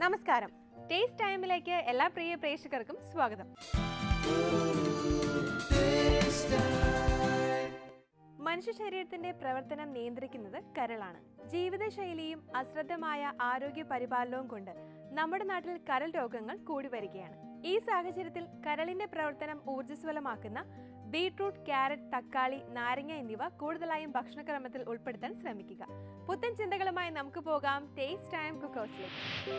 നമസ്കാരം ടേസ്റ്റ് ടൈമിലേക്ക് എല്ലാ പ്രിയ പ്രേക്ഷകർക്കും സ്വാഗതം മനുഷ്യ ശരീരത്തിന്റെ പ്രവർത്തനം നിയന്ത്രിക്കുന്നത് കരളാണ് ജീവിതശൈലിയും അശ്രദ്ധമായ ആരോഗ്യ പരിപാലനവും കൊണ്ട് നമ്മുടെ നാട്ടിൽ കരൾ രോഗങ്ങൾ കൂടി വരികയാണ് ഈ സാഹചര്യത്തിൽ കരളിന്റെ പ്രവർത്തനം ഊർജ്ജസ്വലമാക്കുന്ന ബീട്രൂട്ട് ക്യാരറ്റ് തക്കാളി നാരങ്ങ എന്നിവ കൂടുതലായും ഭക്ഷണക്രമത്തിൽ ഉൾപ്പെടുത്താൻ ശ്രമിക്കുക പുത്തൻ ചിന്തകളുമായി നമുക്ക് പോകാം ടേസ്റ്റ് ടൈം കുക്കോസിലേക്ക്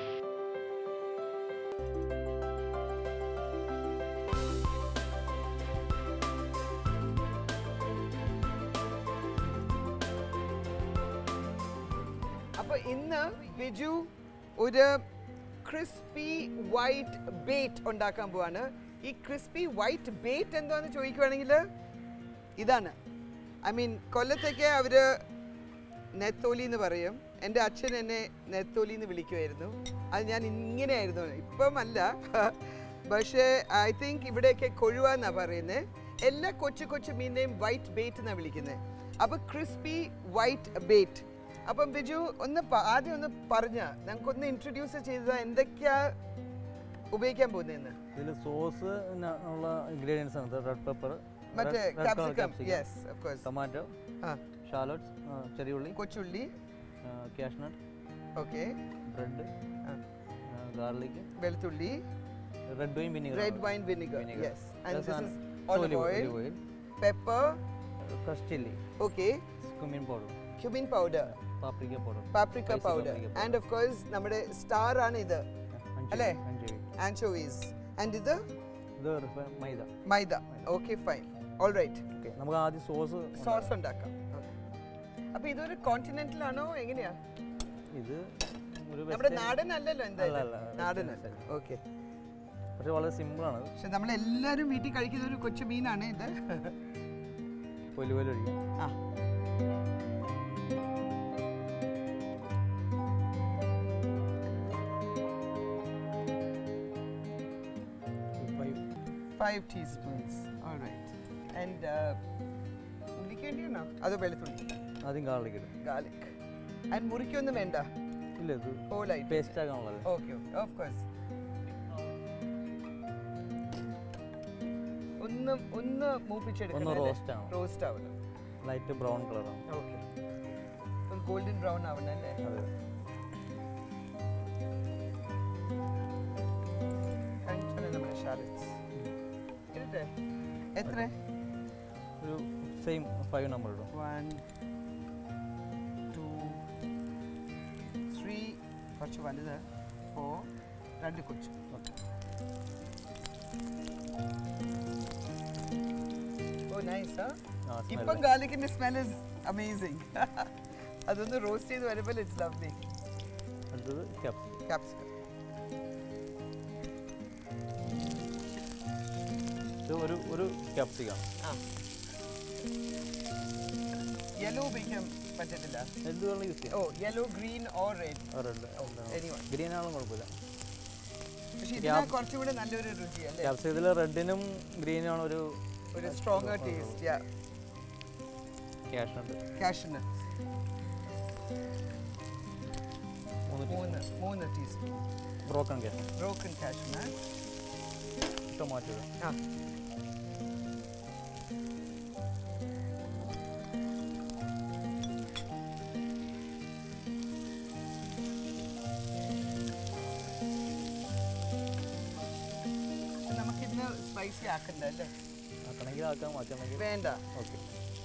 അപ്പൊ ഇന്ന് ബിജു ഒരു ക്രിസ്പി വൈറ്റ് ബേറ്റ് ഉണ്ടാക്കാൻ പോവാണ് ഈ ക്രിസ്പി വൈറ്റ് ബേറ്റ് എന്താന്ന് ചോദിക്കുവാണെങ്കിൽ ഇതാണ് ഐ മീൻ കൊല്ലത്തേക്ക് അവര് നെത്തോലി എന്ന് പറയും എൻ്റെ അച്ഛൻ എന്നെ നെത്തോലി എന്ന് വിളിക്കുമായിരുന്നു അത് ഞാൻ ഇങ്ങനെയായിരുന്നു ഇപ്പം അല്ല പക്ഷേ ഐ തിങ്ക് ഇവിടെയൊക്കെ കൊഴുവ എന്നാണ് പറയുന്നത് എല്ലാ കൊച്ചു കൊച്ചു മീനിനെയും വൈറ്റ് ബേറ്റ് എന്നാണ് വിളിക്കുന്നത് അപ്പോൾ ക്രിസ്പി വൈറ്റ് ബേറ്റ് അപ്പം ബിജു ഒന്ന് പ- ആദ്യം ഒന്ന് പറഞ്ഞ ഞങ്ങൾക്കൊന്ന് ഇൻട്രൊഡ്യൂസ് ചെയ്തത് എന്തൊക്കെയാ ഉപയോഗിക്കാൻ പോകുന്നതെന്ന് ഇതിൽ സോസ് ഉള്ള ഇൻഗ്രീഡിയൻസ് ആണ് റെഡ് പെപ്പർ മറ്റേ capsicum yes of course tomato ആ ഷാലോട്ട്സ് ചെറിയുള്ളി കൊച്ചുള്ളി കാഷ്നട്ട് ഓക്കെ ബ്രെഡ് ഗാർലിക് വെളുത്തുള്ളി red wine vinegar red wine vinegar, Vinegar. yes and Plus this an is olive oil, oil pepper crushed chili okay cumin powder cumin powder paprika powder paprika Spicy powder paprika and of course നമ്മുടെ star ആണ് ഇത് അല്ലേ? Anchovy anchovies and ഇത് ഇത് refi- മൈദ മൈദ okay fine all right okay നമുക്ക് ആദ്യം സോസ് സോസ് ഉണ്ടാക്കാം അപ്പൊ ഇതൊരു കോണ്ടിനെന്റൽ ആണോ എങ്ങനെയാ ഇത് ഒരു നമ്മുടെ western- നാടൻ അല്ലല്ലോ എന്തായാലും അല്ല, അല്ല, നാടൻ western അല്ല ഓക്കെ പക്ഷെ വളരെ സിമ്പിൾ ആണ് പക്ഷെ നമ്മൾ എല്ലാവരും വീട്ടിൽ കഴിക്കുന്ന ഒരു കൊച്ചു മീനാണ് ഇത് പൊലി പോലെ ഒഴിക്കും ആ five five teaspoons alright and ഉള്ളിക്ക് വേണ്ടിയാണോ അതോ വെളുത്തുള്ളി ആദ്യം ഗാർലിക് ഇടും ഗാർലിക് ആൻഡ് മുറിക്കൊന്നും വേണ്ട ഇല്ല ഇത് ഹോളായിട്ട് പേസ്റ്റ് ആക്കാനുള്ളത് ഓക്കെ ഓഫ് കോഴ്സ് ഒന്ന് ഒന്ന് മൂപ്പിച്ചെടുക്കണം ഒന്ന് roast ആവണം. റോസ്റ്റ് ആവണം ലൈറ്റ് ബ്രൗൺ കളറാണ് ഓക്കെ ഗോൾഡൻ ബ്രൗൺ ആവണം അല്ലേ അതെ കാണിച്ചാണ് നമ്മുടെ ഷാലറ്റ്സ് ഇരട്ടെ എത്ര ഒരു സെയിം ഫൈവ് നമ്പർ ഇടും വൺ ടു ത്രീ കുറച്ച് വലുത് ഫോർ രണ്ട് കൊച്ചു ഓ നൈസ് ആ ആ ഇപ്പം ഗാർലിക്കിന്റെ സ്മെൽ ഇസ് അമേസിങ് അതൊന്ന് റോസ്റ്റ് ചെയ്ത് വരുമ്പോൾ ഇറ്റ്സ് ലവ്ലി അടുത്തത് ക്യാപ്സ് ക്യാപ്സിക്കം ഇത് ഒരു ഒരു ക്യാപ്സിക്കാണ് ആ യെല്ലോ ഉപയോഗിക്കാൻ പറ്റത്തില്ല എന്ത് വേണം യൂസ് ചെയ്യാം oh yellow green or red red anyone. ഗ്രീൻ ആണെങ്കിലും കുഴപ്പമില്ല പക്ഷെ ഇതിനാ കുറച്ചും കൂടെ നല്ലൊരു രുചി അല്ലേ ക്യാപ്സിക്കത്തിൽ റെഡിനും ഗ്രീനും ആണ് ഒരു ഒരു സ്ട്രോങ്ങർ ടേസ്റ്റ് യാ ക്യാഷ് ഉണ്ട് കാഷ്നട്ട് മൂന്ന് മൂന്ന് മൂന്ന് teaspoon broken cash broken cashew nut tomato ആ പക്ഷെ നമുക്കിന്ന് സ്പൈസി ആക്കണ്ട അല്ലേ ആക്കണമെങ്കിൽ ആക്കാം ആക്കണമെങ്കിൽ വേണ്ട ഓക്കെ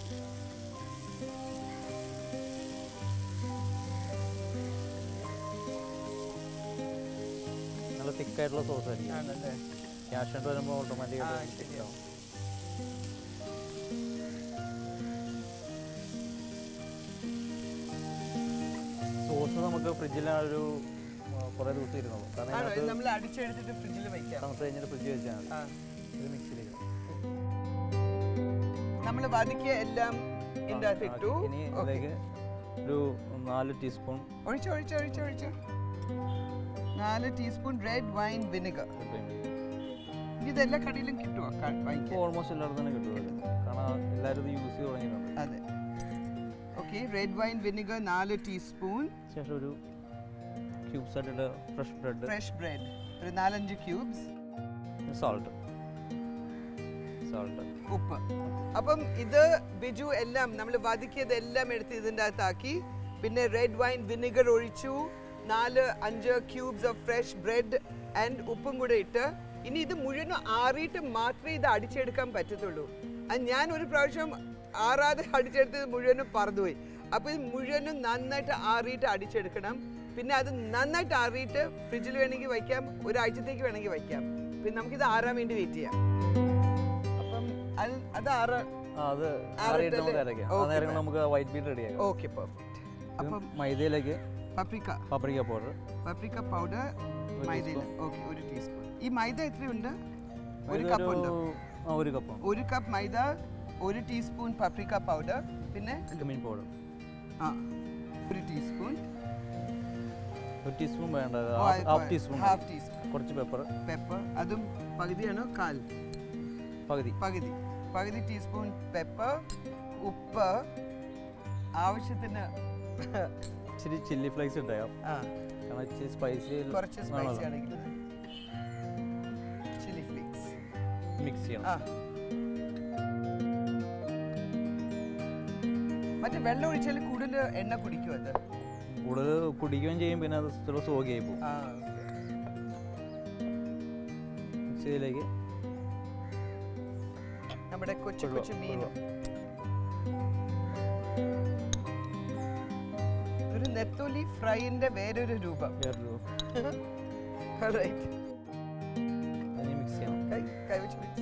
നല്ല തിക്കായിട്ടുള്ള സോസ് ആയിരിക്കും ആണല്ലേ ക്യാഷ് നട്ട് വരുമ്പോൾ ആ, ഓട്ടോമാറ്റിക്കായിട്ട് ശരിയാവും. സോസ് നമുക്ക് ഫ്രിഡ്ജിൽ ഒരു ആ, കുറേ ദിവസം ഇരുന്നോളും കാരണം ആണോ ഇത് ഇതിനകത്ത് നമ്മൾ അടിച്ചെടുത്തിട്ട് ഫ്രിഡ്ജിൽ വെക്കാം തണുത്ത് കഴിഞ്ഞിട്ട് ഫ്രിഡ്ജ് വെച്ചാൽ മതി ആ ഇത് മിക്സിയിലേക്ക് നമ്മൾ വതിക്കിയ എല്ലാം ഇതിൻ്റെ അകത്ത് ഇട്ടു ഇനി Okay. ഇതിലേക്ക് ഒരു നാല് ടീസ്പൂൺ ഒഴിച്ചു ഒഴിച്ചു ഒഴിച്ചു ഒഴിച്ചു നാല് ടീസ്പൂൺ റെഡ് വൈൻ വിനെഗർ ഇതെല്ലാ കടയിലും കിട്ടുമോ ക- വാങ്ങിക്കാൻ ഇപ്പോൾ ഓൾമോസ്റ്റ് എല്ലായിടത്തും തന്നെ കിട്ടും കാരണം എല്ലാവരും ഇത് യൂസ് ചെയ്ത് തുടങ്ങിയിട്ടുണ്ട് അതെ ഓക്കെ റെഡ് വൈൻ വിനെഗർ നാല് ടീസ്പൂൺ ശേഷം ഒരു ക്യൂബ്സ് ആയിട്ട് ഫ്രഷ് ബ്രെഡ് ഫ്രഷ് ബ്രെഡ് ഒരു നാലഞ്ച് ക്യൂബ്സ് സോൾട്ട് സോൾട്ട് ഉപ്പ് അപ്പം ഇത് ബിജു എല്ലാം നമ്മൾ വതുക്കിയതെല്ലാം എടുത്ത് ഇതിൻ്റെ അകത്താക്കി പിന്നെ റെഡ് വൈൻ വിനെഗർ ഒഴിച്ചു നാല് അഞ്ച് cubes of fresh bread and ഉപ്പും കൂടെ ഇട്ട് ഇനി ഇത് മുഴുവനും ആറിയിട്ട് മാത്രമേ ഇത് അടിച്ചെടുക്കാൻ പറ്റത്തുള്ളൂ അത് ഞാൻ ഒരു പ്രാവശ്യം ആറാതെ അടിച്ചെടുത്തത് മുഴുവനും പറന്നുപോയി അപ്പോൾ ഇത് മുഴുവനും നന്നായിട്ട് ആറിയിട്ട് അടിച്ചെടുക്കണം പിന്നെ അത് നന്നായിട്ട് ആറിയിട്ട് ഫ്രിഡ്ജിൽ വേണമെങ്കിൽ വയ്ക്കാം ഒരാഴ്ചത്തേക്ക് വേണമെങ്കിൽ വയ്ക്കാം പിന്നെ നമുക്കിത് ആറാൻ വേണ്ടി വെയിറ്റ് ചെയ്യാം അപ്പം അത് അത് ആറ് ആ അത് ആറിട്ടല്ലേ? ആറിയിട്ട് നമുക്ക് അരയ്ക്കാം ആ Okay, നേരം fine. നമുക്ക് വൈറ്റ് ബീറ്റ് റെഡിയാക്കാം ഓക്കെ പെർഫെക്റ്റ് അപ്പം മൈദയിലേക്ക് paprika paprika powder paprika powder ഒരു മൈദയിൽ teaspoon. ഓക്കെ ഒരു ടീസ്പൂൺ ഈ മൈദ എത്രയുണ്ട് ഒരു ഇതൊരു- കപ്പ് ഉണ്ട് ആ ഒരു കപ്പ് ഒരു കപ്പ് മൈദ ഒരു ടീസ്പൂൺ പപ്രിക്ക പൗഡർ പിന്നെ കമീൻ പൗഡർ ആ ഒരു ടീസ്പൂൺ ഒരു ടീസ്പൂൺ വേണ്ട ഹാഫ് ടീസ്പൂൺ ഹാഫ് ടീസ്പൂൺ കുറച്ച് പെപ്പർ പെപ്പർ അതും പകുതിയാണോ കാൽ പകുതി പകുതി പകുതി ടീസ്പൂൺ പെപ്പർ ഉപ്പ് ആവശ്യത്തിന് ഇച്ചിരി ചില്ലി ഫ്ലേക്സ് ഉണ്ടാകാം ആ കാരണം ഇച്ചിരി സ്പൈസി കുറച്ച് സ്പൈസി ആണെങ്കിൽ ചില്ലി ഫ്ലേക്സ് മിക്സ് ചെയ്യണം ആ മറ്റേ വെള്ളം ഒഴിച്ചാൽ കൂടുതൽ എണ്ണ കുടിക്കും അത് കൂടുതൽ കുടിക്കുകയും ചെയ്യും പിന്നെ അത് ചില സോഗിയായി പോകും ആ മിക്സിയിലേക്ക് നമ്മുടെ കൊച്ചു കൊള്ളുക, കൊച്ചു മീനും കൊള്ളുക. ഒരു നെത്തോലി ഫ്രൈന്റെ വേറൊരു രൂപം വേറൊരു Alright. അതിനെ മിക്സ് ചെയ്യണം കൈ കൈ വെച്ച് mix.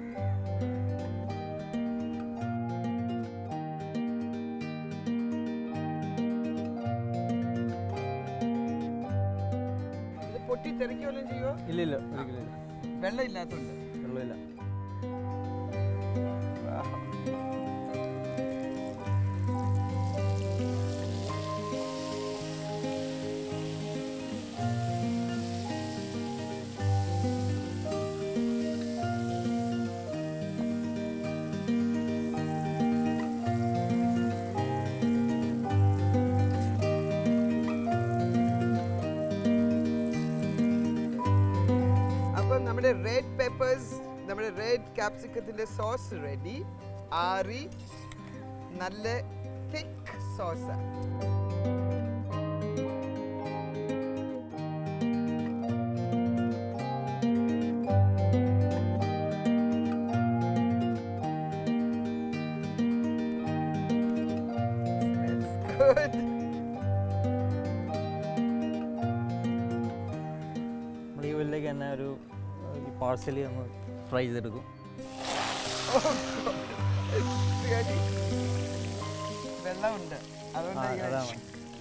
ഇത് പൊട്ടി തെറിക്കുകയും ചെയ്യുമോ ഇല്ല ഇല്ല ഒരിക്കലും ഇല്ല വെള്ളം ഇല്ലാത്തതുണ്ട് വെള്ളമില്ല അപ്പം നമ്മുടെ റെഡ് പെപ്പേഴ്സ് നമ്മുടെ റെഡ് ക്യാപ്സിക്കത്തിന്റെ സോസ് റെഡി ആറി നല്ല തിക്ക് സോസ് Good. നമ്മൾ ഈ ഉള്ളിലേക്ക് തന്നെ ഒരു ഏഹ്, ഈ പാഴ്സലി ഒന്ന് ഫ്രൈ ചെയ്തെടുക്കും Really? വെള്ളമുണ്ട് ആ അതുകൊണ്ടാണ് ഞാൻ അതാണ്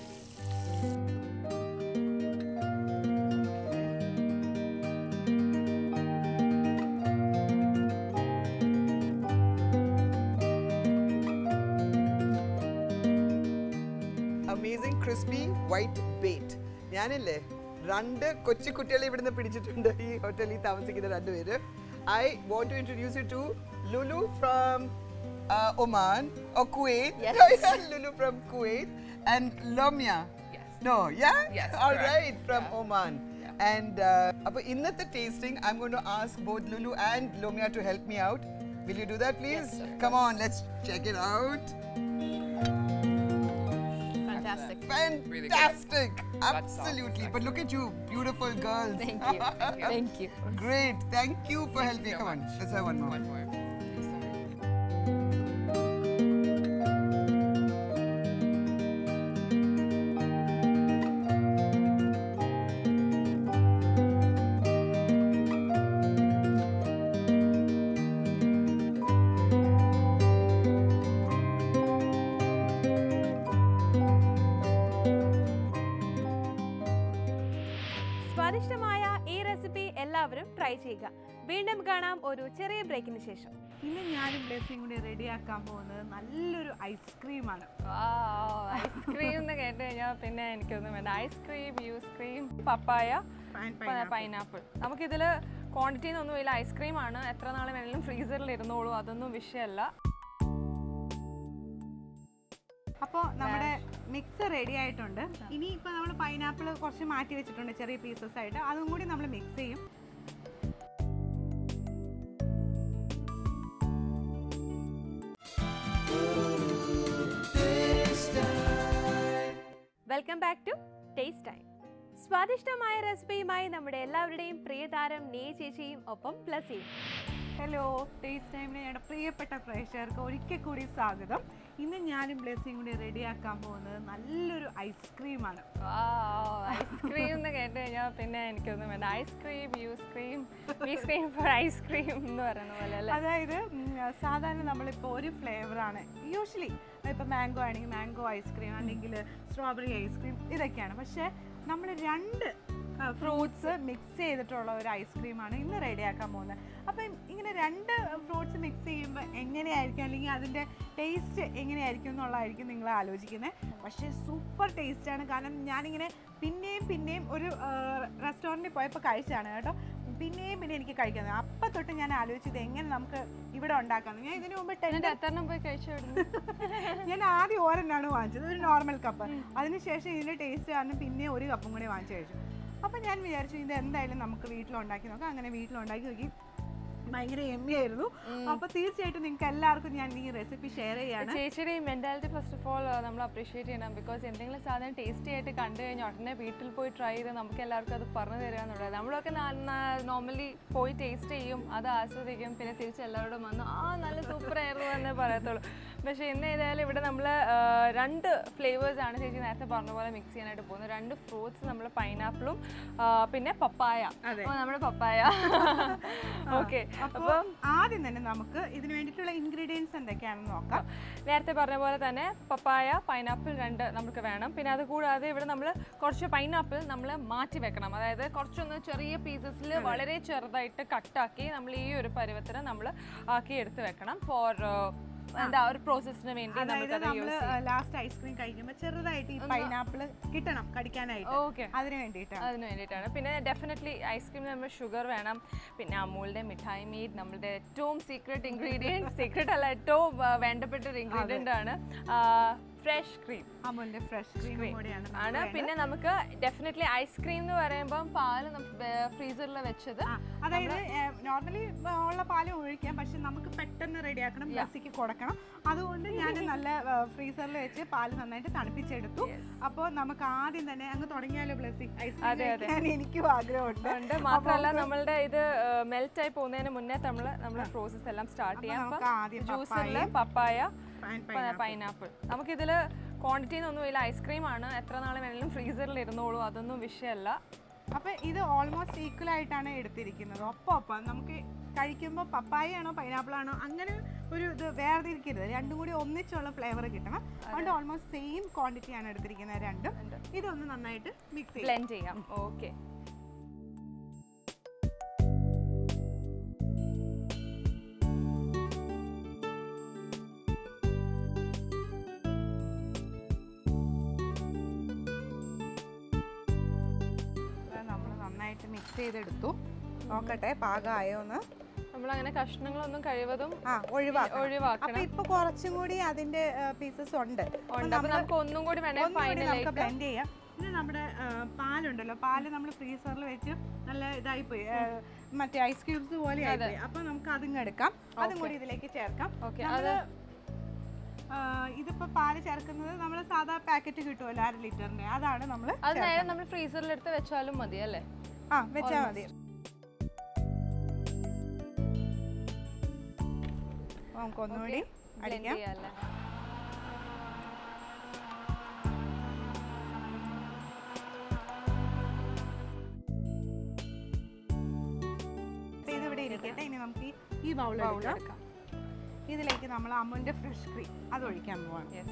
അമേസിംഗ് ക്രിസ്പി വൈറ്റ് ബേറ്റ് ഞാനില്ലേ രണ്ട് കൊച്ചു കുട്ടികളെ ഇവിടുന്ന് പിടിച്ചിട്ടുണ്ട് ഈ ഹോട്ടലിൽ താമസിക്കുന്ന രണ്ടുപേര് I want to introduce you to Lulu from Oman or Kuwait. Lulu from Kuwait and Lomia. Yes. No, yeah? Yes, All correct. right, from Yeah. Oman. Yeah. And uh, അപ്പോൾ ഇന്നത്തെ tasting, I'm going to ask both Lulu and Lomia to help me out. Will you do that, please? Yes, sir. Come on, let's check it out. Fantastic. Really good. Fantastic! That sounds Absolutely. But look at you, beautiful girls. Thank you. Thank you. Thank you. Great. Thank you for Thank helping. you so Come on, much. let's have one more. One more. Please, sorry. സ്വാദിഷ്ടമായ ഈ recipe എല്ലാവരും try ചെയ്യുക വീണ്ടും കാണാം ഒരു ചെറിയ ബ്രേക്കിന് ശേഷം ഇന്ന് ഞാനും ബ്ലെസ്സിയും കൂടി റെഡിയാക്കാൻ പോകുന്നത് നല്ലൊരു ഐസ്ക്രീമാണ് ഐസ്ക്രീം എന്ന് കേട്ട് കഴിഞ്ഞാൽ പിന്നെ എനിക്കൊന്നും വേണ്ട ice cream use cream papaya pineapple നമുക്കിതിൽ ക്വാണ്ടിറ്റി ഒന്നുമില്ല ഐസ്ക്രീം ആണ് എത്ര നാൾ വേണമെങ്കിലും ഫ്രീസറിൽ ഇരുന്നോളൂ അതൊന്നും വിഷയമല്ല അപ്പോൾ നമ്മുടെ മിക്സ് റെഡി ആയിട്ടുണ്ട് ഇനി ഇപ്പൊ നമ്മൾ പൈനാപ്പിൾ കുറച്ച് മാറ്റി വെച്ചിട്ടുണ്ട് ചെറിയ പീസസ് ആയിട്ട് അതും കൂടി നമ്മൾ മിക്സ് ചെയ്യും welcome back to taste time സ്വാദിഷ്ടമായ റെസിപ്പിയുമായി നമ്മുടെ എല്ലാവരുടെയും പ്രിയതാരം നേ ചേച്ചിയും ഒപ്പം പ്ലസിയും ഹലോ ടേസ്റ്റ് ടൈമിന് ഞങ്ങളുടെ പ്രിയപ്പെട്ട പ്രേക്ഷകർക്ക് ഒരിക്കൽ കൂടി സ്വാഗതം ഇന്ന് ഞാനും ബ്ലെസ്സിയും കൂടി റെഡിയാക്കാൻ പോകുന്നത് നല്ലൊരു ഐസ്ക്രീമാണ് ഐസ്ക്രീം എന്ന് കേട്ട് കഴിഞ്ഞാൽ പിന്നെ എനിക്കൊന്നും വേണ്ട ice cream use cream use cream for ice cream എന്ന് പറയുന്ന പോലെ അല്ലേ അതായത് ഉം, സാധാരണ നമ്മളിപ്പോൾ ഒരു ഫ്ലേവറാണ് യൂഷ്വലി ഇപ്പോൾ മാംഗോ ആണെങ്കിൽ മാംഗോ ഐസ്ക്രീം അല്ലെങ്കിൽ സ്ട്രോബെറി ഐസ്ക്രീം ഇതൊക്കെയാണ് പക്ഷേ നമ്മൾ രണ്ട് ഫ്രൂട്ട്സ് മിക്സ് ചെയ്തിട്ടുള്ള ഒരു ഐസ്ക്രീമാണ് ഇന്ന് റെഡിയാക്കാൻ പോകുന്നത് അപ്പം ഇങ്ങനെ രണ്ട് ഫ്രൂട്ട്സ് മിക്സ് ചെയ്യുമ്പോൾ എങ്ങനെയായിരിക്കും അല്ലെങ്കിൽ അതിൻ്റെ ടേസ്റ്റ് എങ്ങനെയായിരിക്കും എന്നുള്ളതായിരിക്കും നിങ്ങൾ ആലോചിക്കുന്നത് പക്ഷേ സൂപ്പർ ടേസ്റ്റാണ് കാരണം ഞാനിങ്ങനെ പിന്നെയും പിന്നെയും ഒരു റെസ്റ്റോറൻറ്റിൽ പോയപ്പോൾ കഴിച്ചതാണ് കേട്ടോ പിന്നെയും പിന്നെ എനിക്ക് കഴിക്കുന്നത് അപ്പം തൊട്ട് ഞാൻ ആലോചിച്ചത് എങ്ങനെ നമുക്ക് ഇവിടെ ഉണ്ടാക്കാം ഞാൻ ഇതിനു മുമ്പ് ടെൻ എന്നിട്ട് എത്ര എണ്ണം പോയി കഴിച്ചു വിടുന്നു ഞാൻ ആദ്യം ഓരെണ്ണാണ് വാങ്ങിച്ചത് ഒരു നോർമൽ കപ്പ് അതിനുശേഷം ഇതിന്റെ ടേസ്റ്റ് കാരണം പിന്നെ ഒരു കപ്പും കൂടി വാങ്ങിച്ചു കഴിച്ചു അപ്പം ഞാൻ വിചാരിച്ചു ഇത് എന്തായാലും നമുക്ക് വീട്ടിലുണ്ടാക്കി നോക്കാം അങ്ങനെ വീട്ടിലുണ്ടാക്കി നോക്കി ഭയങ്കര എമ്മി ആയിരുന്നു അപ്പൊ തീർച്ചയായിട്ടും നിങ്ങൾക്ക് എല്ലാവർക്കും ഞാൻ ഈ റെസിപ്പി ഷെയർ ചെയ്യാണ് ചേച്ചിയുടെ ഈ മെന്റാലിറ്റി ഫസ്റ്റ് ഓഫ് ഓൾ നമ്മൾ അപ്രീഷിയേറ്റ് ചെയ്യണം ബിക്കോസ് എന്തെങ്കിലും സാധനം ടേസ്റ്റി ആയിട്ട് കണ്ടു കഴിഞ്ഞാൽ ഉടനെ വീട്ടിൽ പോയി ട്രൈ ചെയ്ത് നമുക്ക് എല്ലാവർക്കും അത് പറഞ്ഞു തരിക എന്നുള്ളത് നമ്മളൊക്കെ നോർമലി പോയി ടേസ്റ്റ് ചെയ്യും അത് ആസ്വദിക്കും പിന്നെ തിരിച്ച് എല്ലാവരോടും വന്ന് ആ നല്ല സൂപ്പർ ആയിരുന്നു എന്നേ പറയത്തുള്ളൂ പക്ഷേ ഇന്ന് ഏതായാലും ഇവിടെ നമ്മൾ രണ്ട് ഫ്ലേവേഴ്സ് ആണ് ചേച്ചി നേരത്തെ പറഞ്ഞ പോലെ മിക്സ് ചെയ്യാനായിട്ട് പോകുന്നത് രണ്ട് ഫ്രൂട്ട്സ് നമ്മൾ പൈനാപ്പിളും പിന്നെ പപ്പായ അതെ. അപ്പോൾ നമ്മുടെ പപ്പായ ഓക്കെ അപ്പോൾ ആദ്യം തന്നെ നമുക്ക് ഇതിന് വേണ്ടിയിട്ടുള്ള ഇൻഗ്രീഡിയൻസ് എന്തൊക്കെയാണെന്ന് നോക്കാം നേരത്തെ പറഞ്ഞ പോലെ തന്നെ പപ്പായ പൈനാപ്പിൾ രണ്ട് നമുക്ക് വേണം പിന്നെ അത് കൂടാതെ ഇവിടെ നമ്മൾ കുറച്ച് പൈനാപ്പിൾ നമ്മൾ മാറ്റി വെക്കണം അതായത് കുറച്ചൊന്ന് ചെറിയ പീസസിൽ വളരെ ചെറുതായിട്ട് കട്ടാക്കി നമ്മൾ ഈ ഒരു പരുവത്തിന് നമ്മൾ ആക്കി എടുത്ത് വെക്കണം ഫോർ എന്താ ഒരു പ്രോസസ്സിന് വേണ്ടി അതായത് നമുക്കത് നമ്മൾ യൂസ് ചെയ്യാം ലാസ്റ്റ് ഐസ്ക്രീം കഴിക്കുമ്പോൾ ചെറുതായിട്ട് ഈ പൈനാപ്പിൾ കിട്ടണം കടിക്കാനായിട്ട് ഓക്കെ അതിന് വേണ്ടിയിട്ടാണ് അതിന് വേണ്ടിയിട്ടാണ് പിന്നെ ഡെഫിനറ്റ്ലി ഐസ്ക്രീമിന് നമ്മൾ ഷുഗർ വേണം പിന്നെ അമൂലിൻ്റെ മിഠായി മീറ്റ് നമ്മളുടെ ഏറ്റവും സീക്രട്ട് ഇൻഗ്രീഡിയൻറ്റ് സീക്രട്ട് അല്ല ഏറ്റവും ആ, വേണ്ടപ്പെട്ട ഒരു ഇൻഗ്രീഡിയൻ്റ് ആണ് ഫ്രഷ് ക്രീം അമുലിന്റെ ഫ്രഷ് ക്രീം കൂടിയാണ് നമുക്ക് ആണ് വേണ്ടത്. പിന്നെ നമുക്ക് ഡെഫിനറ്റ്ലി ഐസ്ക്രീം എന്ന് പറയുമ്പോൾ പാല് ഫ്രീസറിൽ വെച്ചത് ആ, അതായത് നോർമലി ഉള്ള പാല് ഒഴിക്കാം പക്ഷെ നമുക്ക് പെട്ടെന്ന് റെഡിയാക്കണം ബ്ലസ്സിക്ക് കൊടുക്കണം അതുകൊണ്ട് ഞാൻ നല്ല ഫ്രീസറിൽ വെച്ച് പാല് നന്നായിട്ട് തണുപ്പിച്ചെടുത്തു അപ്പോൾ നമുക്ക് ആദ്യം തന്നെ അങ്ങ് തുടങ്ങിയാലോ ബ്ലസ്സി അതെ, ഐസ്ക്രീം അതെ. കഴിക്കാൻ എനിക്കും ആഗ്രഹമുണ്ട് ഉണ്ട് മാത്രമല്ല നമ്മളുടെ ഇത് മെൽറ്റ് ആയി പോകുന്നതിന് മുന്നേ നമ്മൾ നമ്മുടെ പ്രോസസ്സ് എല്ലാം സ്റ്റാർട്ട് ചെയ്യാം നമുക്ക് ആദ്യം ജ്യൂസിൽ പപ്പായയും പപ്പായ പൈൻ- pineapple. പൈനാപ്പിൾ നമുക്കിതിൽ ക്വാണ്ടിറ്റി ഒന്നും ഇല്ല ഐസ്ക്രീം ആണ് എത്ര നാൾ വേണമെങ്കിലും ഫ്രീസറിൽ ഇരുന്നോളൂ അതൊന്നും വിഷയമല്ല അപ്പൊ ഇത് ഓൾമോസ്റ്റ് ഈക്വൽ ആയിട്ടാണ് എടുത്തിരിക്കുന്നത് ഒപ്പം ഒപ്പം നമുക്ക് കഴിക്കുമ്പോൾ പപ്പായ ആണോ പൈനാപ്പിൾ ആണോ അങ്ങനെ ഒരു ഇത് വേർതിരിക്കരുത് രണ്ടും കൂടി ഒന്നിച്ചുള്ള ഫ്ലേവർ കിട്ടണം അതുകൊണ്ട് ഓൾമോസ്റ്റ് സെയിം ക്വാണ്ടിറ്റി ആണ് എടുത്തിരിക്കുന്നത് രണ്ടും ഇതൊന്ന് നന്നായിട്ട് മിക്സ് ചെയ്യാം ബ്ലെൻഡ് ചെയ്യാം ഓക്കെ നമ്മൾ നന്നായിട്ട് മിക്സ് ചെയ്തെടുത്തു നോക്കട്ടെ പാകമായോ എന്ന് നമ്മളങ്ങനെ കഷ്ണങ്ങളൊന്നും കഴിവതും ആ ഒഴിവാക്കണം അപ്പൊ ഒഴിവാക്കണം ഇപ്പൊ കുറച്ചും കൂടി അതിന്റെ പീസസ് ഉണ്ട് അപ്പൊ ഉണ്ട് അപ്പൊ നമ്മള് നമുക്ക് ഒന്നും കൂടി വേണേ ഒന്നുകൂടി നമുക്ക് ഫൈനലായിട്ട് ബ്ലെൻഡ് ചെയ്യാം ഇത് നമ്മുടെ ആ, പാലുണ്ടല്ലോ പാല് നമ്മൾ ഫ്രീസറിൽ വെച്ച് നല്ല ഇതായി പോയി ആ, മറ്റേ ഐസ് ക്യൂബ്സ് പോലെ ആയിപ്പോയി അപ്പൊ നമുക്ക് അതിങ്ങ് എടുക്കാം അതും കൂടി ഇതിലേക്ക് ചേർക്കാം ഓക്കെ നമ്മള്, ആ, ഇതിപ്പോ പാല് ചേർക്കുന്നത് നമ്മൾ സാധാ പാക്കറ്റ് കിട്ടുമല്ലോ അര ലിറ്ററിന്റെ അതാണ് നമ്മൾ അത് നേരെ നമ്മൾ ഫ്രീസറിൽ എടുത്ത് വെച്ചാലും മതി അല്ലേ ആ വെച്ചാൽ മതി നമുക്ക് ഒന്നുകൂടി ബ്ലെൻഡ് അടിക്കാം ചെയ്യാല്ലേ അപ്പൊ ഇത് ഇവിടെ ഇരിക്കട്ടെ ഇനി നമുക്ക് ഈ- ഈ ബൗൾ ബൗൾ എടുക്കാം എടുക്കാം ഇതിലേക്ക് നമ്മൾ അമുവിന്റെ ഫ്രഷ് ക്രീം അത് ഒഴിക്കാൻ പോവാണ് യെസ്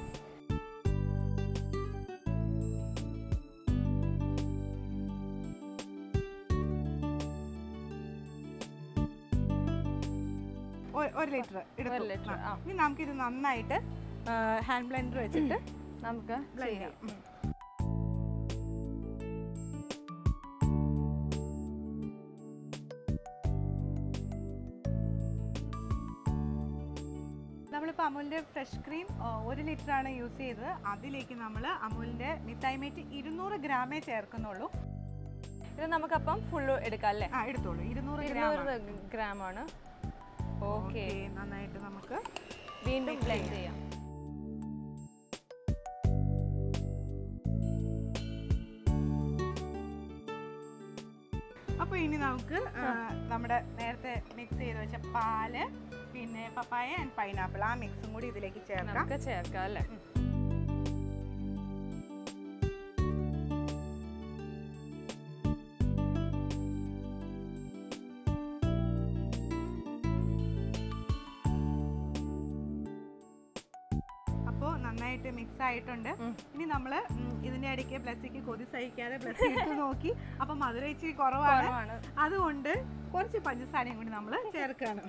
ഒ- ഒരു ലിറ്റർ ഒരു ലിറ്റർ ആ ഇനി നമുക്കിത് നന്നായിട്ട് ഹാൻഡ് ബ്ലെൻഡർ വെച്ചിട്ട് നമുക്ക് ബ്ലെൻഡ് ചെയ്യാം ചെയ്യാം നമ്മൾ നമ്മളിപ്പോൾ അമൂലിൻ്റെ ഫ്രഷ് ക്രീം ഒരു ലിറ്റർ ആണ് യൂസ് ചെയ്തത് അതിലേക്ക് നമ്മൾ അമൂലിൻ്റെ മിഠായിമേറ്റ് ഇരുന്നൂറ് ഗ്രാമേ ചേർക്കുന്നുള്ളൂ ഇത് നമുക്കപ്പം ഫുള്ള് എടുക്കാം അല്ലേ ആ എടുത്തോളൂ ഇരുന്നൂറ് ഗ്രാം ഇരുന്നൂറ് ഗ്രാം ആണ് ഓക്കെ നന്നായിട്ട് നമുക്ക് വീണ്ടും ബ്ലെൻഡ് ചെയ്യാം അപ്പോൾ ഇനി നമുക്ക് ആ, നമ്മുടെ നേരത്തെ മിക്സ് ചെയ്ത് വെച്ച പാല് പിന്നെ പപ്പായ ആൻഡ് പൈനാപ്പിൾ ആ മിക്സും കൂടി ഇതിലേക്ക് ചേർക്കാം നമുക്ക് ചേർക്കാം അല്ലേ അപ്പോൾ നന്നായിട്ട് മിക്സ് ആയിട്ടുണ്ട് ഉം. ഇനി നമ്മൾ ഇതിന്റെ ഇടയ്ക്ക് ബ്ലസ്സിക്ക് കൊതി സഹിക്കാതെ ബ്ലസ് ഇട്ട് നോക്കി അപ്പൊ മധുര ഇച്ചിരി കുറവാണ് കുറവാണ് അതുകൊണ്ട് കുറച്ച് പഞ്ചസാരയും കൂടി നമ്മൾ ചേർക്കുകയാണ്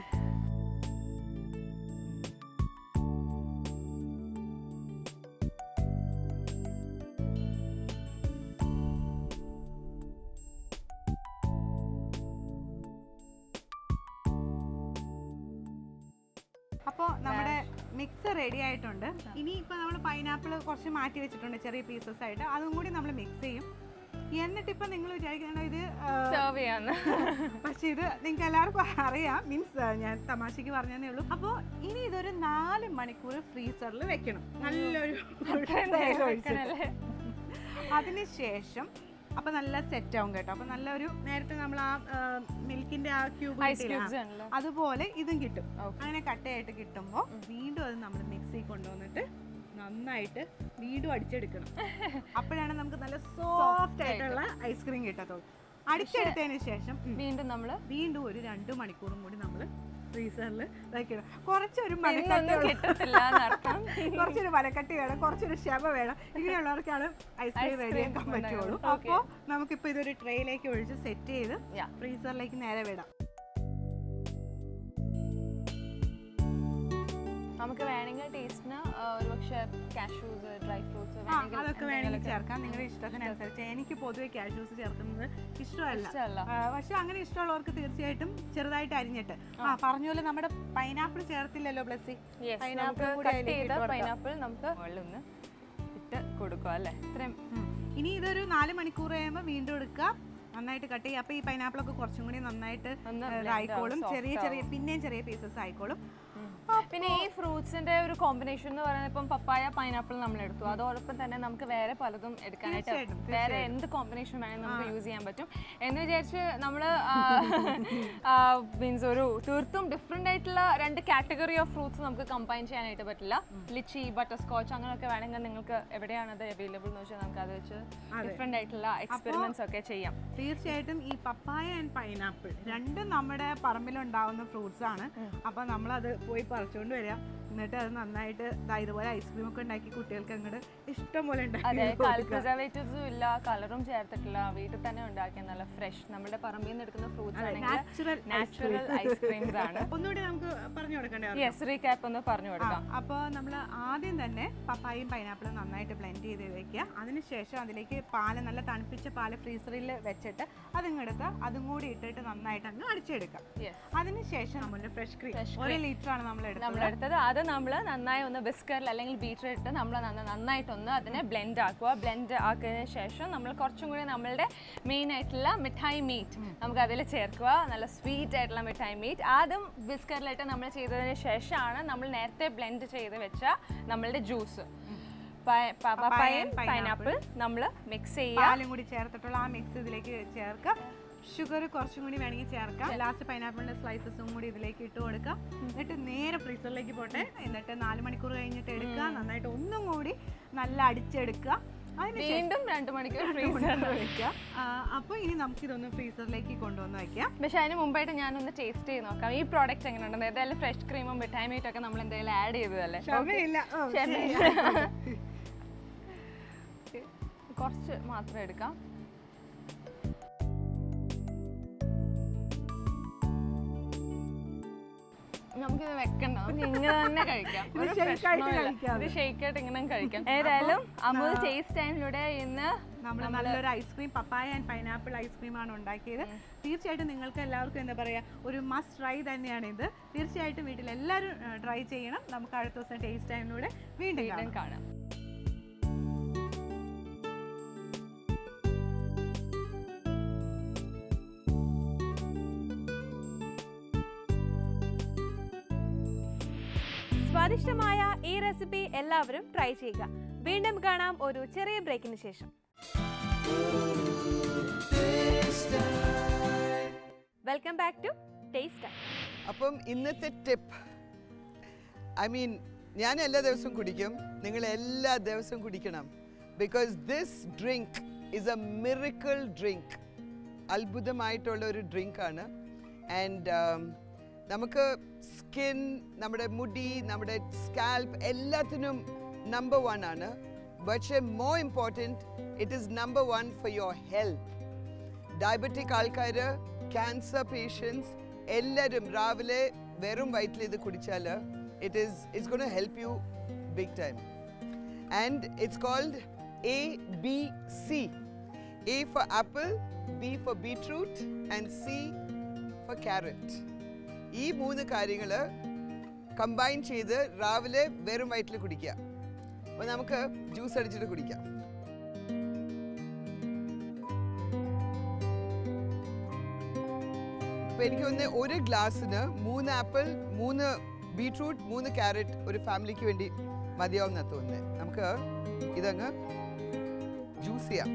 അപ്പോൾ നമ്മുടെ മിക്സ് റെഡി ആയിട്ടുണ്ട് ഇനി ഇപ്പോൾ നമ്മൾ പൈനാപ്പിൾ കുറച്ച് മാറ്റി വെച്ചിട്ടുണ്ട് ചെറിയ പീസസ് ആയിട്ട് അതും കൂടി നമ്മൾ മിക്സ് ചെയ്യും എന്നിട്ട് ഇപ്പം നിങ്ങൾ വിചാരിക്കണം ഇത് ആ, സെർവ് ചെയ്യാന്ന് പക്ഷെ ഇത് നിങ്ങൾക്ക് എല്ലാവർക്കും അറിയാം മീൻസ് ഞാൻ തമാശക്ക് പറഞ്ഞതേ ഉള്ളൂ അപ്പോൾ ഇനി ഇതൊരു നാല് മണിക്കൂർ ഫ്രീസറിൽ വെക്കണം നല്ലൊരു തേയില ഒഴിച്ചിട്ട്. വെക്കണല്ലേ? അതിനുശേഷം അപ്പൊ നല്ല സെറ്റ് ആവും കേട്ടോ അപ്പൊ നല്ലൊരു നേരത്തെ നമ്മൾ ആ മിൽക്കിന്റെ ആ ക്യൂബ് ഐസ് ക്യൂബ്സ് ആണല്ലോ അതുപോലെ ഇതും കിട്ടും Okay. അങ്ങനെ കട്ടയായിട്ട് കിട്ടുമ്പോൾ വീണ്ടും അത് നമ്മൾ മിക്സി കൊണ്ടുവന്നിട്ട് നന്നായിട്ട് വീണ്ടും അടിച്ചെടുക്കണം അപ്പോഴാണ് നമുക്ക് നല്ല സോഫ്റ്റ് ആയിട്ടുള്ള ഐസ്ക്രീം കിട്ടത്തുള്ളൂ അടിച്ചെടുത്തതിന് ശേഷം ഉം, വീണ്ടും നമ്മള് വീണ്ടും ഒരു രണ്ട് മണിക്കൂറും കൂടി നമ്മൾ ഫ്രീസറിൽ വെക്കണം കുറച്ചൊരു ഇന്നൊന്നും മണക്കട്ടി കിട്ടത്തില്ല എന്നർത്ഥം കുറച്ചൊരു വലക്കട്ടി വേണം കുറച്ചൊരു ക്ഷമ വേണം ഇങ്ങനെയുള്ളവർക്കാണ് ഐസ്ക്രീം Ice cream റെഡിയാക്കാൻ ഉണ്ടാക്കാൻ പറ്റുള്ളൂ പറ്റും. Okay. അപ്പോൾ നമുക്കിപ്പോൾ ഇതൊരു ട്രേയിലേക്ക് ഒഴിച്ച് സെറ്റ് ചെയ്ത് Yeah. ഫ്രീസറിലേക്ക് നേരെ വിടാം നമുക്ക് വേണമെങ്കിൽ ടേസ്റ്റിന് ഒരു പക്ഷേ കാഷ്യൂസ് ഡ്രൈ ഫ്രൂട്ട്സ് ആ അതൊക്കെ വേണമെങ്കിൽ ചേർക്കാം നിങ്ങളുടെ ഇഷ്ടത്തിനനുസരിച്ച് എനിക്ക് പൊതുവെ കാഷ്യൂസ് ചേർക്കുന്നത് ഇഷ്ടമല്ല ഇഷ്ടമല്ല ആ, പക്ഷെ അങ്ങനെ ഇഷ്ടമുള്ളവർക്ക് തീർച്ചയായിട്ടും ചെറുതായിട്ട് അരിഞ്ഞിട്ട് ആ പറഞ്ഞ പോലെ നമ്മുടെ പൈനാപ്പിൾ ചേർത്തില്ലല്ലോ ബ്ലസ്സി പൈനാപ്പിൾ കൂടി കട്ട് അതിലേക്ക് ചെയ്ത ഇട്ട് കൊടുക്കാം. പൈനാപ്പിൾ നമുക്ക് മുകളിൽ ഒന്ന് ഇട്ട് കൊടുക്കുക അല്ലേ ഇത്രയും ഉം. ഇനി ഇതൊരു നാല് മണിക്കൂർ കഴിയുമ്പോൾ വീണ്ടും എടുക്കുക നന്നായിട്ട് കട്ട് ചെയ്യുക അപ്പോൾ ഈ പൈനാപ്പിളൊക്കെ കുറച്ചും കൂടി നന്നായിട്ട് ഒന്ന് ഏ, blend ആയിക്കോളും ആവും, ചെറിയ soft ചെറിയ പിന്നെയും ചെറിയ പീസസ് ആയിക്കോളും പിന്നെ ഈ ഫ്രൂട്ട്സിന്റെ ഒരു കോമ്പിനേഷൻ എന്ന് പറയുന്നത് ഇപ്പം പപ്പായ പൈനാപ്പിൾ നമ്മൾ എടുത്തു അതോടൊപ്പം തന്നെ നമുക്ക് വേറെ പലതും എടുക്കാനായിട്ട് തീർച്ചയായിട്ടും, വേറെ എന്ത് കോമ്പിനേഷൻ വേണമെങ്കിൽ നമുക്ക് യൂസ് ചെയ്യാൻ പറ്റും എന്ന് വിചാരിച്ച് നമ്മൾ മീൻസ് ഒരു തീർത്തും ഡിഫറെൻ്റ് ആയിട്ടുള്ള രണ്ട് കാറ്റഗറി ഓഫ് ഫ്രൂട്ട്സ് നമുക്ക് കമ്പൈൻ ചെയ്യാനായിട്ട് പറ്റില്ല ലിച്ചി ബട്ടർ സ്കോച്ച് അങ്ങനെയൊക്കെ വേണമെങ്കിൽ നിങ്ങൾക്ക് എവിടെയാണ് അത് അവൈലബിൾ എന്ന് വെച്ചാൽ നമുക്ക് അത് വെച്ച് ഡിഫറെൻ്റ് ആയിട്ടുള്ള എക്സ്പെരിമെന്റ്സ് ഒക്കെ ചെയ്യാം തീർച്ചയായിട്ടും ഈ പപ്പായ ആൻഡ് പൈനാപ്പിൾ രണ്ടും നമ്മുടെ പറമ്പിലുണ്ടാവുന്ന ഫ്രൂട്ട്സ് ആണ് അപ്പൊ നമ്മളത് പോയി പറിച്ചുകൊണ്ട് വരിക എന്നിട്ട് അത് നന്നായിട്ട് ദാ ഇതുപോലെ ഐസ്ക്രീം ഒക്കെ ഉണ്ടാക്കി കുട്ടികൾക്ക് അങ്ങോട്ട് ഇഷ്ടം പോലെ ഉണ്ടാക്കി അതെ കൊടുക്കുക. പ്രിസർവേറ്റീവ്സും ഇല്ല കളറും ചേർത്തിട്ടില്ല വീട്ടിൽ തന്നെ ഉണ്ടാക്കിയ നല്ല ഫ്രഷ് നമ്മുടെ പറമ്പിൽ നിന്ന് എടുക്കുന്ന ഫ്രൂട്ട്സ് അതെ, ആണെങ്കിൽ natural natural ice cream. Ice creams ആണ് ഒന്നുകൂടി നമുക്ക് പറഞ്ഞു കൊടുക്കണ്ടേ അവർക്ക്? യെസ് റീക്യാപ്പ് ഒന്ന് പറഞ്ഞു കൊടുക്കാം അപ്പോൾ നമ്മൾ ആദ്യം തന്നെ പപ്പായയും പൈനാപ്പിളും നന്നായിട്ട് ബ്ലെൻഡ് ചെയ്ത് വെക്കുക അതിനുശേഷം അതിലേക്ക് പാല് നല്ല തണുപ്പിച്ച പാല് ഫ്രീസറിൽ വെച്ചിട്ട് അതിങ്ങെടുത്ത് അതും കൂടി ഇട്ടിട്ട് നന്നായിട്ട് അങ്ങ് അടിച്ചെടുക്കാം യെസ് അതിനുശേഷം നമ്മുടെ ഫ്രഷ് ക്രീം Fresh ഒരു ലിറ്റർ ആണ് നമ്മൾ എടുത്തത് നമ്മളെടുത്തത് അത് നമ്മൾ നന്നായി ഒന്ന് ബിസ്ക്കറിൽ അല്ലെങ്കിൽ ബീറ്റർ ഇട്ട് നമ്മൾ നന്നായിട്ടൊന്ന് അതിനെ ബ്ലെൻഡ് ആക്കുക ബ്ലെൻഡ് ആക്കിയതിന് ശേഷം നമ്മൾ കുറച്ചും കൂടി നമ്മളുടെ മെയിൻ ആയിട്ടുള്ള മിഠായി മീറ്റ് നമുക്ക് അതിൽ ചേർക്കുക നല്ല സ്വീറ്റ് ആയിട്ടുള്ള മിഠായി മീറ്റ് ആദ്യം ബിസ്ക്കറിലിട്ട് നമ്മൾ ചെയ്തതിന് ശേഷമാണ് നമ്മൾ നേരത്തെ ബ്ലെൻഡ് ചെയ്ത് വെച്ച നമ്മളുടെ ജ്യൂസ് പപ്പായയും pineapple. പൈനാപ്പിൾ നമ്മൾ മിക്സ് ചെയ്യുക പാലും കൂടി ചേർത്തിട്ടുള്ള ആ മിക്സ് ഇതിലേക്ക് ചേർക്കാം ഷുഗർ കുറച്ചും കൂടി വേണമെങ്കിൽ ചേർക്കാം ലാസ്റ്റ് പൈനാപ്പിളിന്റെ സ്ലൈസസും കൂടി ഇതിലേക്ക് ഇട്ട് കൊടുക്കാം എന്നിട്ട് നേരെ ഫ്രീസറിലേക്ക് പോട്ടെ എന്നിട്ട് നാല് മണിക്കൂർ കഴിഞ്ഞിട്ട് എടുക്കുക നന്നായിട്ട് ഒന്നും കൂടി നല്ല അടിച്ചെടുക്കുക അതിനുശേഷം വീണ്ടും രണ്ട് മണിക്കൂർ ഫ്രീസർ ഫ്രീസറിൽ വെക്കുക അപ്പോൾ ഇനി നമുക്കിതൊന്ന് ഫ്രീസറിലേക്ക് കൊണ്ടുവന്ന് വയ്ക്കാം പക്ഷെ അതിന് മുമ്പായിട്ട് ഞാനൊന്ന് ടേസ്റ്റ് ചെയ്ത് നോക്കാം ഈ പ്രോഡക്റ്റ് എങ്ങനെയുണ്ട് ഏതായാലും ഫ്രഷ് ക്രീമും മിഠായി മീറ്റും ഒക്കെ നമ്മൾ എന്തെങ്കിലും ആഡ് ചെയ്തതല്ലേ ക്ഷമയില്ല ഓ, ക്ഷമയില്ല. ശരി. കുറച്ച് മാത്രം എടുക്കാം നമുക്കിത് വെക്കണ്ട നമുക്ക് ഇങ്ങനെ തന്നെ കഴിക്കാം ഇത് ഒരു shake ആയിട്ട് പ്രശ്നവുമില്ല. കഴിക്കാം. ഇത് ഷെയ്ക്ക് ആയിട്ട് ഇങ്ങനെ കഴിക്കാം ഏതായാലും അമൂൽ ടേസ്റ്റ് ടൈമിലൂടെ ഇന്ന് നമ്മൾ നല്ലൊരു ഐസ്ക്രീം പപ്പായ ആൻഡ് പൈനാപ്പിൾ ഐസ്ക്രീമാണ് ഉണ്ടാക്കിയത് തീർച്ചയായിട്ടും നിങ്ങൾക്ക് എല്ലാവർക്കും എന്താ പറയുക ഒരു മസ്റ്റ് ട്രൈ തന്നെയാണ് ഇത് തീർച്ചയായിട്ടും വീട്ടിൽ എല്ലാവരും ട്രൈ ചെയ്യണം നമുക്ക് അടുത്ത ദിവസം ടേസ്റ്റ് ടൈമിലൂടെ വീണ്ടും വീണ്ടും കാണാം കാണാം സ്വാദിഷ്ടമായ ഈ റെസിപ്പി എല്ലാവരും ട്രൈ ചെയ്യുക വീണ്ടും കാണാം ഒരു ചെറിയ ബ്രേക്കിന് ശേഷം വെൽക്കം ബാക്ക് ടു ടേസ്റ്റ് അപ്പം ഇന്നത്തെ ടിപ്പ് ഐ മീൻ ഞാൻ എല്ലാ ദിവസവും കുടിക്കും നിങ്ങൾ എല്ലാ ദിവസവും കുടിക്കണം because this drink is a miracle drink അത്ഭുതമായിട്ടുള്ള ഒരു ഡ്രിങ്കാണ് ആൻഡ് നമുക്ക് സ്കിൻ നമ്മുടെ മുടി നമ്മുടെ സ്കാൽപ്പ് എല്ലാത്തിനും നമ്പർ വൺ ആണ് പക്ഷേ more important it is number one for your health diabetic ആൾക്കാർ ക്യാൻസർ പേഷ്യൻസ് എല്ലാവരും രാവിലെ വെറും വയറ്റിൽ ഇത് കുടിച്ചാൽ it is it's gonna help you big time and it's called A B C A for apple B for beetroot and C for carrot ഈ മൂന്ന് കാര്യങ്ങൾ കമ്പൈൻ ചെയ്ത് രാവിലെ വെറും വയറ്റിൽ കുടിക്കുക അപ്പോൾ നമുക്ക് ജ്യൂസ് അടിച്ചിട്ട് കുടിക്കാം അപ്പൊ എനിക്ക് ഒന്ന് ഒരു ഗ്ലാസ്സിന് മൂന്ന് ആപ്പിൾ മൂന്ന് ബീട്രൂട്ട് മൂന്ന് ക്യാരറ്റ് ഒരു ഫാമിലിക്ക് വേണ്ടി മതിയാവും എന്നാ തോന്നുന്നത് നമുക്ക് ഇതങ്ങ് ജ്യൂസ് ചെയ്യാം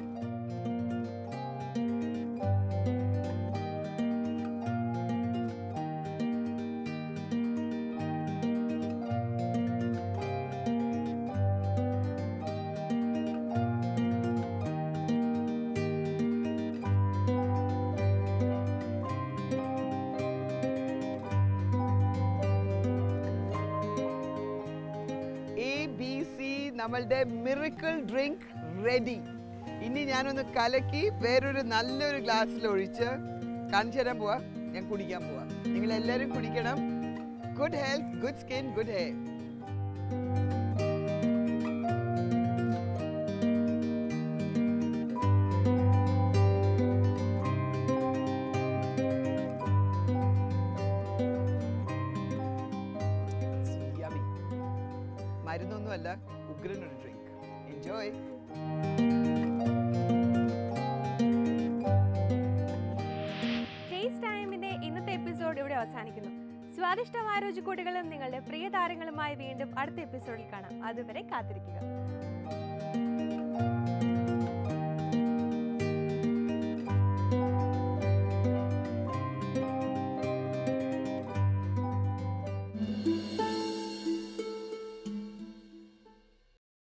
എ ബി സി നമ്മളുടെ മിറിക്കിൾ ഡ്രിങ്ക് റെഡി ഇനി ഞാനൊന്ന് കലക്കി വേറൊരു നല്ലൊരു ഗ്ലാസ്സിൽ ഒഴിച്ച് കാണിച്ചു തരാൻ പോവാ ഞാൻ കുടിക്കാൻ പോവാ നിങ്ങൾ എല്ലാവരും കുടിക്കണം good health good skin good hair yummy മരുന്നൊന്നുമല്ല ഉഗ്രനൊരു ഡ്രിങ്ക് എൻജോയ് ടേസ്റ്റ് ടൈമിന്റെ ഇന്നത്തെ എപ്പിസോഡ് ഇവിടെ അവസാനിക്കുന്നു സ്വാദിഷ്ടമായ രുചിക്കൂട്ടുകളും നിങ്ങളുടെ പ്രിയ താരങ്ങളുമായി വീണ്ടും അടുത്ത എപ്പിസോഡിൽ കാണാം അതുവരെ കാത്തിരിക്കുക